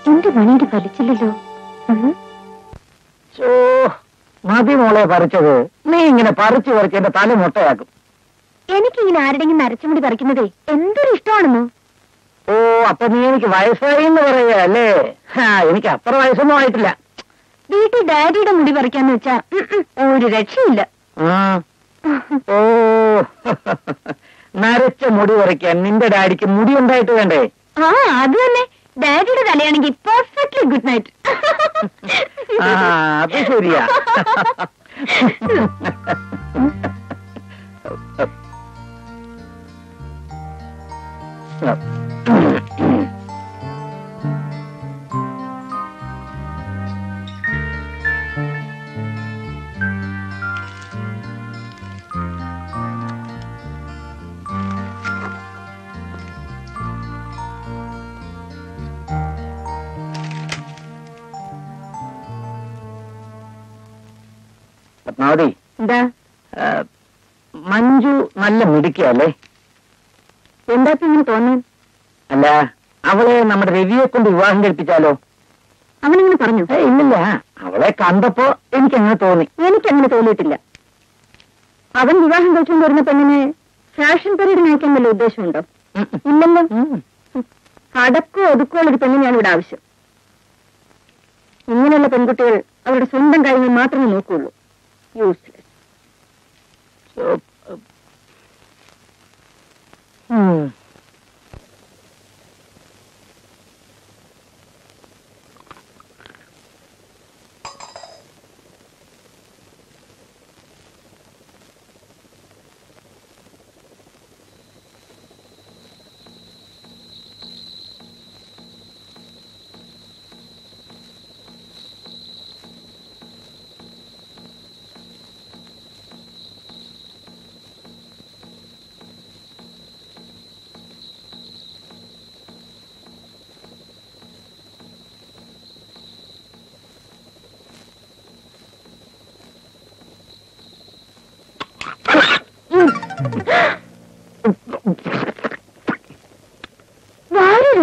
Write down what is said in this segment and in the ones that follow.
എന്റെ മണിയുടെ ഫലിച്ചില്ലല്ലോ ഉം. ചോ മതി മോളെ പറിച്ചത് നീ ഇങ്ങനെ പറിച്ചു പറിച്ച് എന്റെ തല മുട്ടയാക്കും എനിക്കിങ്ങനെ ആരുടെങ്കിലും നരച്ചുമുടി പറിക്കുന്നതേ എന്തൊരു ഇഷ്ടമാണെന്നോ ഓ അപ്പൊ നീ എനിക്ക് വയസ്സായി എന്ന് പറയുക അല്ലേ ഹാ, എനിക്ക് അത്ര വയസ്സൊന്നും ആയിട്ടില്ല വീട്ടിൽ ഡാഡിയുടെ മുടി പറിക്കാന്ന് വെച്ചാ ഉം, ഉം, ഒരു രക്ഷയില്ല ആ. ഓ നരച്ച മുടി പറിക്കാൻ നിന്റെ ഡാഡിക്ക് മുടി ഉണ്ടായിട്ട് വേണ്ടേ ആ അത് തന്നെ ഡാഡിയുടെ തലയാണെങ്കിൽ പെർഫെക്റ്റ്ലി ഗുഡ് നൈറ്റ് ആ അത് ശരിയാ പത്മാവതി എന്താ ആ, മഞ്ജു നല്ല മിടുക്കിയല്ലേ എന്താ ഇപ്പൊ ഇങ്ങനെ തോന്നാൻ അല്ല അവളെ നമ്മുടെ രവിയെ കൊണ്ട് വിവാഹം കഴിപ്പിച്ചാലോ അവനിങ്ങനെ പറഞ്ഞു ഏയ്, ഇല്ലില്ല അവളെ കണ്ടപ്പോ എനിക്ക് അങ്ങനെ തോന്നി എനിക്കങ്ങനെ തോന്നിയിട്ടില്ല അവൻ വിവാഹം കഴിച്ചുകൊണ്ട് വരുന്ന പെണ്ണിനെ ഫാഷൻ പരേഡിന് അയക്കാൻ വല്ല ഉദ്ദേശമുണ്ടോ ഉം, ഉം. ഇല്ലല്ലോ ഉം. അടക്കോ ഒതുക്കോ ഒരു പെണ്ണിനെയാണ് ഇവിടെ ആവശ്യം ഇങ്ങനെയുള്ള പെൺകുട്ടികൾ അവരുടെ സ്വന്തം കാര്യങ്ങൾ മാത്രമേ നോക്കുകയുള്ളൂ യൂസ്ലെസ് So, ഉം. വാരോ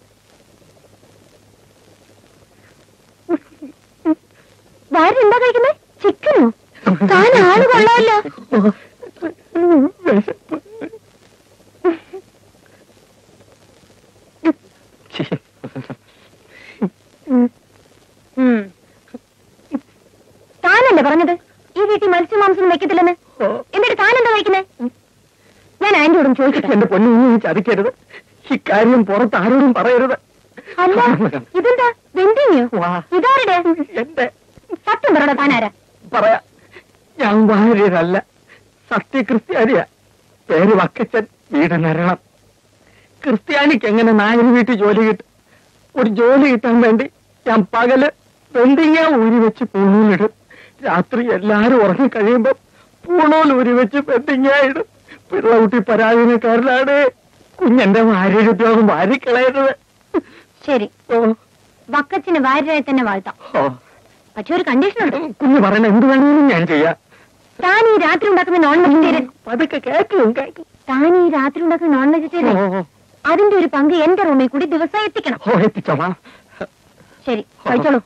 വാര എന്താ കഴിക്കുന്നത് ചിക്കനോ താൻ ആള് കൊള്ളാമല്ലോ ഉം. താനല്ലേ പറഞ്ഞത് ഈ വീട്ടിൽ മത്സ്യമാംസം വെക്കത്തില്ലെന്ന് എന്നിട്ട് താൻ എന്താ കഴിക്കുന്നേ ഞാൻ ആന്റിയോടും ചോദിക്കട്ടെ എന്റെ പൊന്നു നീ ചതിക്കരുത് ഇക്കാര്യം പുറത്ത് ആരോടും പറയരുത് അല്ല ഇതെന്താ വെന്തിങ്ങയോ വാ. ഇതാരുടെ എന്റെ സത്യം പറയണോ താനാരാ പറയാ ഞാൻ ഭാര്യരല്ല സത്യക്രിസ്ത്യാനിയാ പേര് വക്കച്ചൻ വീട് നരണം ക്രിസ്ത്യാനിക്ക് എങ്ങനെ നായർ വീട്ടിൽ ജോലി കിട്ടും ഒരു ജോലി കിട്ടാൻ വേണ്ടി ഞാൻ പകല് വെന്തിങ്ങ ഊരി വെച്ച് പൂണൂലിടും രാത്രി എല്ലാരും ഉറങ്ങി കഴിയുമ്പോ പൂണൂൽ ഊരി വെച്ച് വെന്തിങ്ങ ഇടും പിള്ളകുട്ടി പരാധീനക്കാരനാണ് കുഞ്ഞെന്റെ ഭാര്യയുടെ ഉദ്യോഗം വാരിക്കളയരുത് ശരി ഓ വക്കച്ചിന് ഭാര്യയായി തന്നെ വാഴ്ത്താം ഓ പക്ഷെ ഒരു കണ്ടീഷൻ ഉണ്ട് കുഞ്ഞ് പറയണ എന്ത് വേണമെങ്കിലും ഞാൻ ചെയ്യാം താൻ ഈ രാത്രി ഉണ്ടാക്കുന്ന നോൺ വെജിറ്റേറിയൻ പതുക്കെ കേൾക്കും കേൾക്കും താൻ ഈ രാത്രി ഉണ്ടാക്കുന്ന നോൺ വെജിറ്റേറിയൻ ഓ, അതിന്റെ ഒരു പങ്ക് എന്റെ റൂമിൽ കൂടി ദിവസം എത്തിക്കണം ഓ എത്തിച്ചോളാം ശരി കഴിച്ചോളൂ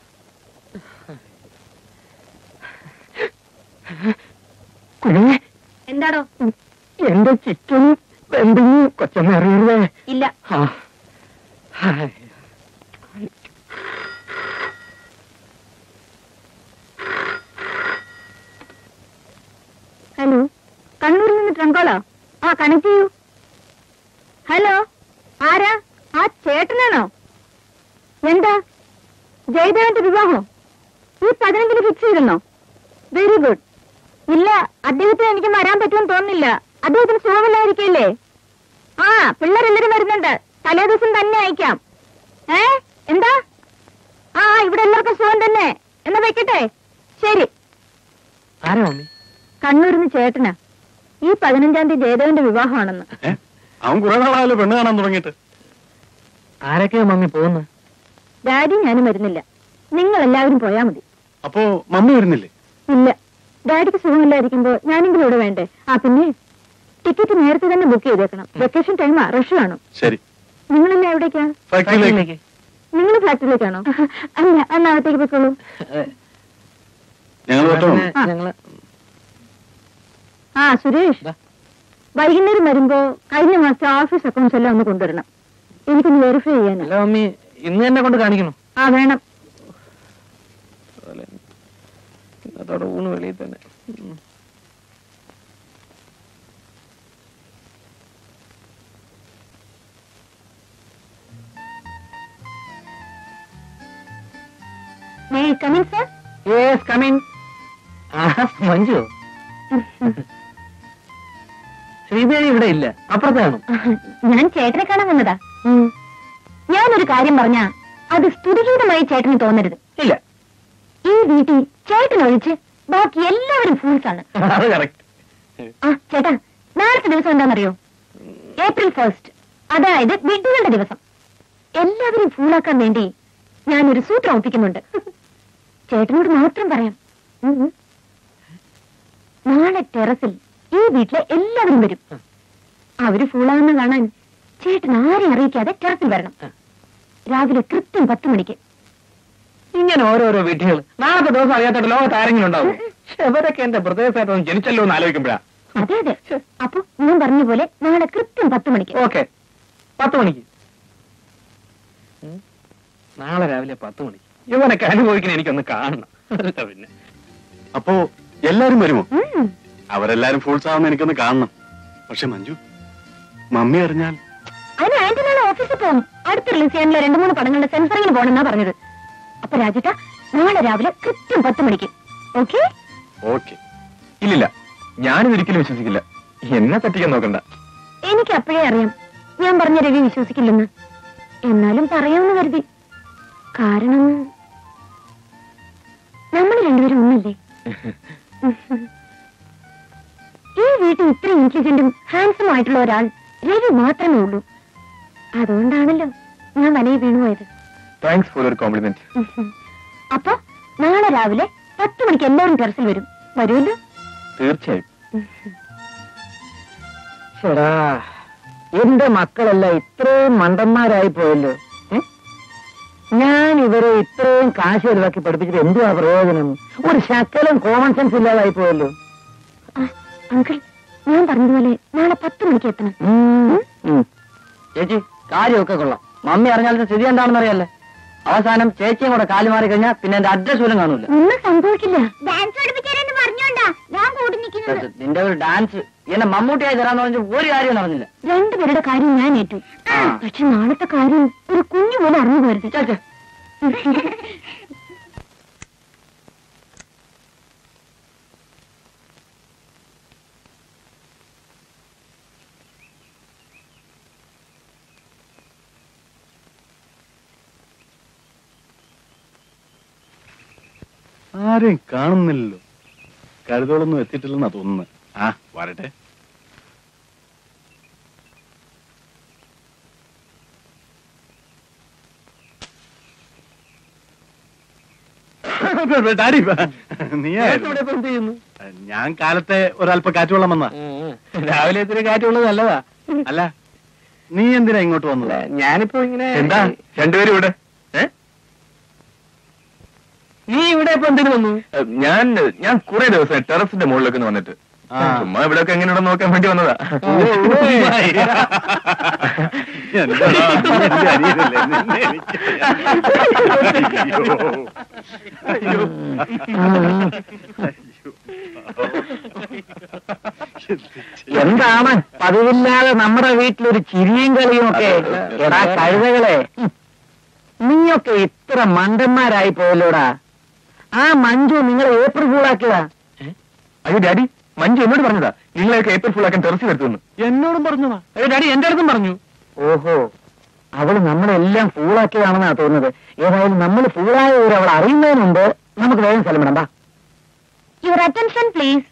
കുഞ്ഞെ എന്താടോ എന്റെ ചിക്കനും വെന്തിങ്ങും കൊച്ചമ്മ അറിയരുതേ ഇല്ല ആ. ഹായ്. ഹലോ കണ്ണൂരിൽ നിന്ന് ട്രങ്കോളോ ആ കണക്ട് ചെയ്യൂ ഹലോ ആരാ ആ ചേട്ടനാണോ എന്താ ജയദേവന്റെ വിവാഹം ഈ പതിനഞ്ചിന് ഫിക്സ് ചെയ്തിരുന്നോ വെരി ഗുഡ് ഇല്ല അദ്ദേഹത്തിന് എനിക്ക് വരാൻ പറ്റുമെന്ന് തോന്നുന്നില്ല അദ്ദേഹത്തിന് സുഖമില്ലായിരിക്കല്ലേ ആ പിള്ളേരെല്ലാരും വരുന്നുണ്ട് തലേ ദിവസം തന്നെ അയക്കാം ഏ എന്താ ആ ഇവിടെ എല്ലാവർക്കും സുഖം തന്നെ എന്നാ വെക്കട്ടെ ശരി ആരാ മമ്മി കണ്ണൂരിന്ന് ചേട്ടനാ ഈ പതിനഞ്ചാം തീയതി ജയദേവന്റെ വിവാഹമാണെന്ന് ഏ? അവൻ കുറെ നാളായാലും പെണ്ണ് കാണാൻ തുടങ്ങിയിട്ട് ആരൊക്കെയാ മമ്മി പോകുന്നത് ഡാഡി ഞാനും വരുന്നില്ല നിങ്ങൾ എല്ലാവരും പോയാ മതി അപ്പോ മമ്മി വരുന്നില്ലേ ഇല്ല ഡാഡിക്ക് സുഖമില്ലായിരിക്കുമ്പോ ഞാനെങ്കിലും ഇവിടെ വേണ്ടേ ആ പിന്നെ ടിക്കറ്റ് നേരത്തെ തന്നെ ബുക്ക് ചെയ്തേക്കണം വെക്കേഷൻ ടൈമാ റഷ് കാണും ശരി നിങ്ങളെല്ലാം എവിടേക്കാ ഫാക്ടറിയിലേക്ക് നിങ്ങൾ ഫ്ലാറ്റിലേക്കാണോ അല്ല അന്നകത്തേക്ക് പോയിക്കോളൂ ഞങ്ങൾ പറ്റോ ആ. ഞങ്ങള് ആ സുരേഷ് ദാ. വൈകുന്നേരം വരുമ്പോ കഴിഞ്ഞ മാസത്തെ ഓഫീസ് അക്കൗണ്ട്സ് എല്ലാം ഒന്ന് കൊണ്ടുവരണം എനിക്കൊന്ന് വെരിഫൈ ചെയ്യാനാ അല്ല മമ്മി ഇന്ന് തന്നെ കൊണ്ട് കാണിക്കണം ആ വേണം ഇന്നത്തോടെ ഊണ് വെളിയിൽ തന്നെ ഉം. May come in sir yes come in Manju Sreedevi ഇവിടെ ഇല്ല അപ്പുറത്താണ് ഞാൻ ചേട്ടനെ കാണാൻ വന്നതാ ഞാനൊരു കാര്യം പറഞ്ഞ അത് സ്തുതിഗീതമായി ചേട്ടന് തോന്നരുത് ഇല്ല ഈ വീട്ടിൽ ചേട്ടൻ ഒഴിച്ച് ബാക്കി എല്ലാവരും ഫൂൾസ് ആണ് അത് കറക്റ്റ് ആ ചേട്ടാ നാളത്തെ ദിവസം എന്താണെന്നറിയോ ഏപ്രിൽ ഫസ്റ്റ് അതായത് വിഡ്ഢികളുടെ ദിവസം എല്ലാവരും ഫൂളാക്കാൻ വേണ്ടി ഞാനൊരു സൂത്രം ഒപ്പിക്കുന്നുണ്ട് ചേട്ടനോട് മാത്രം പറയാം ഉം ഉം. നാളെ ടെറസിൽ ഈ വീട്ടിലെ എല്ലാവരും വരും അവര് ഫൂളാകുന്ന കാണാൻ ചേട്ടൻ ആരെയും അറിയിക്കാതെ ടെറസിൽ വരണം രാവിലെ കൃത്യം പത്ത് മണിക്ക് ഇങ്ങനെ ഓരോരോ വിധികൾ നാളത്തെ ദിവസം അറിയാത്ത ലോകത്ത് ആരെങ്കിലും ഉണ്ടാവും അവരൊക്കെ എന്റെ പ്രദേശമായിട്ടൊന്നും ജനിച്ചല്ലോ എന്ന് ആലോചിക്കുമ്പോഴാ അതെ അതെ അപ്പൊ ഞാൻ പറഞ്ഞ പോലെ നാളെ കൃത്യം പത്ത് മണിക്ക് ഓക്കെ പത്ത് മണിക്ക് ഉം. നാളെ രാവിലെ പത്ത് മണിക്ക് ഇവനൊക്കെ അനുഭവിക്കുന്ന എനിക്കൊന്ന് കാണണം അല്ല പിന്നെ അപ്പോ എല്ലാരും വരുമോ ഉം. അവരെല്ലാരും ഫുൾസ് ആവുന്ന എനിക്കൊന്ന് കാണണം പക്ഷെ മഞ്ജു മമ്മി അറിഞ്ഞാൽ അതിന് ആന്റി നാളെ ഓഫീസിൽ പോകും അടുത്ത റിലീസ് ചെയ്യാനുള്ള രണ്ട് മൂന്ന് പടങ്ങളുടെ സെൻസറിങ്ങിന് പോകണമെന്നാ പറഞ്ഞത് അപ്പൊ രാജേട്ട നാളെ രാവിലെ കൃത്യം പത്ത് മണിക്ക് ഓക്കെ ഓക്കെ ഇല്ലില്ല ഞാനിത് ഒരിക്കലും വിശ്വസിക്കില്ല എന്നെ പറ്റിക്കാൻ നോക്കണ്ട എനിക്ക് അപ്പോഴേ അറിയാം ഞാൻ പറഞ്ഞ രവി വിശ്വസിക്കില്ലെന്ന് എന്നാലും പറയാമെന്ന് കരുതി കാരണം നമ്മൾ രണ്ടുപേരും ഒന്നല്ലേ ഈ വീട്ടിൽ ഇത്ര ഇന്റലിജന്റും ഹാൻഡ്സം ആയിട്ടുള്ള ഒരാൾ രവി മാത്രമേ ഉള്ളൂ അതുകൊണ്ടാണല്ലോ ഞാൻ വനയിൽ വീണുപോയത് താങ്ക്സ് ഫോർ ഒരു കോംപ്ലിമെന്റ് അപ്പൊ നാളെ രാവിലെ പത്ത് മണിക്ക് എല്ലാവരും ടെറസിൽ വരും വരുമല്ലോ തീർച്ചയായും ചേടാ എന്റെ മക്കളെല്ലാം ഇത്രയും മണ്ടന്മാരായി പോയല്ലോ ഏ? ഞാൻ ഇവരെ ഇത്രയും കാശ് ചെലവാക്കി പഠിപ്പിച്ചിട്ട് എന്തുവാ പ്രയോജനം ഒരു ശക്കലം കോമൺ സെൻസ് ഇല്ലാതായി പോയല്ലോ ആ, അങ്കിൾ ഞാൻ പറഞ്ഞതുപോലെ നാളെ പത്ത് മണിക്ക് എത്തണം ചേച്ചി കാര്യമൊക്കെ കൊള്ളാം മമ്മി അറിഞ്ഞാൽ സ്ഥിതി എന്താണെന്ന് അറിയാലേ അവസാനം ചേച്ചിയും കൂടെ കാലു മാറി കഴിഞ്ഞാൽ പിന്നെ എന്റെ അഡ്രസ് പോലും കാണൂല ഒന്നും സംഭവിക്കില്ല ഡാൻസ് പഠിപ്പിക്കാനെന്ന് പറഞ്ഞോണ്ടാ ഞാൻ കൂടി നിൽക്കുന്നത് നിന്റെ ഒരു ഡാൻസ് എന്നെ മമ്മൂട്ടിയായി തരാന്ന് പറഞ്ഞ ഒരു കാര്യം നടന്നില്ല രണ്ടുപേരുടെ കാര്യം ഞാൻ ഏറ്റു ആ. പക്ഷെ നാളത്തെ കാര്യം ഒരു കുഞ്ഞു പോലെ അറിഞ്ഞു പോരുത് ചേച്ചേ ആരെയും കാണുന്നില്ലല്ലോ കരുതോളൊന്നും എത്തിയിട്ടില്ലെന്നാ തോന്നുന്നത് ആ വരട്ടെ ഡാഡി നീയായിരുന്നു ഇവിടെ ഇപ്പൊ എന്ത് ചെയ്യുന്നു ഞാൻ കാലത്തെ ഒരല്പ കാറ്റുവെള്ളം വന്ന രാവിലെ ഇത്തിരി കാറ്റുള്ളത് നല്ലതാ അല്ല നീ എന്തിനാ ഇങ്ങോട്ട് വന്നത് ഞാനിപ്പോ ഇങ്ങനെ എന്താ രണ്ടുപേരും ഇവിടെ ഏ? നീ ഇവിടെ ഇപ്പൊ എന്തിനു വന്നു ഏ, ഞാൻ ഞാൻ കുറെ ദിവസം ടെറസിന്റെ മുകളിലേക്ക് ഒന്ന് വന്നിട്ട് ആ. ചുമ്മാ ഇവിടെയൊക്കെ എങ്ങനെയുണ്ടെന്ന് നോക്കാൻ വേണ്ടി വന്നതാ എന്താ എന്റെ അനിയനല്ലേ? നിന്നെ എനിക്ക് അയ്യോ. എന്താണ് പതിവില്ലാതെ നമ്മുടെ വീട്ടിലൊരു ചിരിയും കളിയും ഒക്കെ എടാ കഴുതകളെ നീയൊക്കെ ഇത്ര മണ്ടന്മാരായി പോയല്ലോടാ ആ മഞ്ജു നിങ്ങളെ ഏപ്രിൽ ഫൂളാക്കിയതാ അയ്യോ ഡാഡി മഞ്ജു എന്നോട് പറഞ്ഞതാ നിങ്ങളെയൊക്കെ ഏപ്രിൽ ഫുൾ ആക്കാൻ ടെറസിൽ എടുത്തുന്നു എന്നോടും പറഞ്ഞതാ അയ്യോ ഡാഡി എന്റെ അടുത്തും പറഞ്ഞു ഓഹോ അവള് നമ്മളെല്ലാം ഫൂളാക്കിയതാണെന്നാ തോന്നുന്നത് ഏതായാലും നമ്മൾ ഫൂളായ ഒരു അവൾ അറിയുന്നതിന് മുമ്പ് നമുക്ക് വേഗം സ്ഥലം വിടാം വാ. Your attention please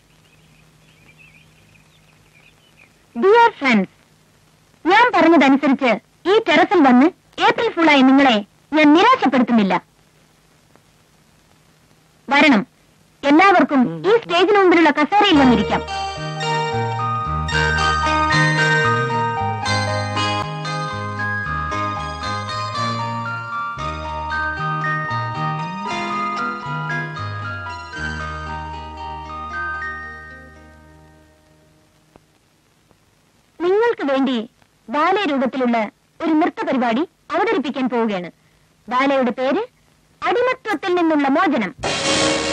dear friends ഞാൻ പറഞ്ഞതനുസരിച്ച് ഈ ടെറസിൽ വന്ന് ഏപ്രിൽ ഫുള്ളായി നിങ്ങളെ ഞാൻ നിരാശപ്പെടുത്തുന്നില്ല വരണം എല്ലാവർക്കും ഈ സ്റ്റേജിന് മുമ്പിലുള്ള കസേരയിൽ വന്നിരിക്കാം വേണ്ടി ബാലെ രൂപത്തിലുള്ള ഒരു നൃത്ത പരിപാടി അവതരിപ്പിക്കാൻ പോവുകയാണ് ബാലയുടെ പേര് അടിമത്വത്തിൽ നിന്നുള്ള മോചനം